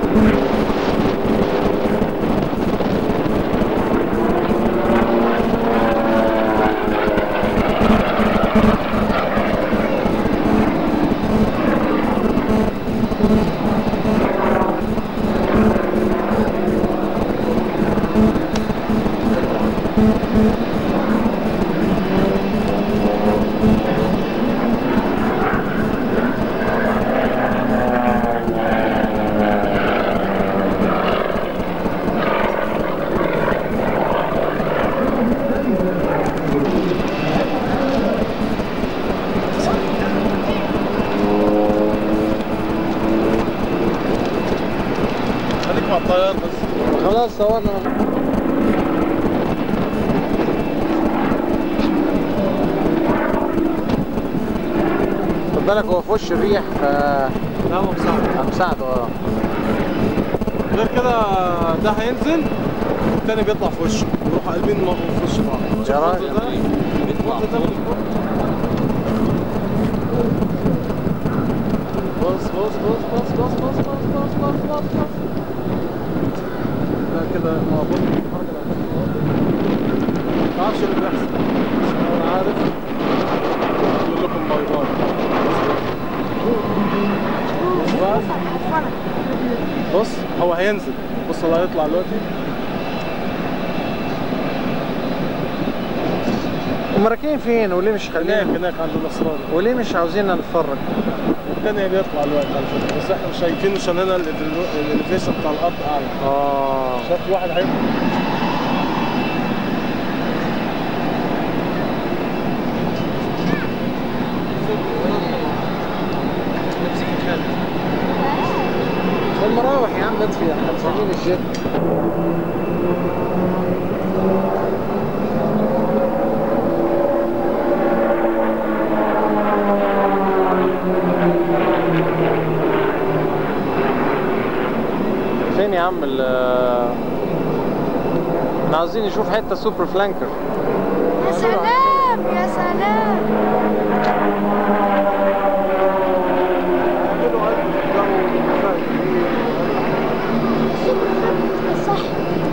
خليك مع الطيار بس خلاص صورنا خد بالك هو في وش الريح ف لا هو مساعد مساعده اه غير كده ده هينزل والتاني بيطلع في وشه يروحوا قلبين في وش بعض يا راجل. الفرد ده الفرد ده من فوق. بص بص بص بص بص بص بص بص بص بص بص لا كده ما بص الحركة ما اعرفش اللي بيحصل بس انا عارف اقول لكم باي باي بص بقى بص هو هينزل بص هو هيطلع دلوقتي هم راكبين فين وليه مش هناك خلينا هناك عند النصراني وليه مش عاوزيننا نتفرج الثاني بيطلع دلوقتي على فكره بس احنا مش شايفين عشان هنا الاليفيشن بتاع الارض اعلى اه شايف في واحد هيطلع المراوح يا عم اطفي احنا مسجلين الجيت فين يا عم ال احنا عاوزين نشوف حته سوبر فلانكر يا سلام يا سلام عملوا قلب في الجو ومساعد كبير. صح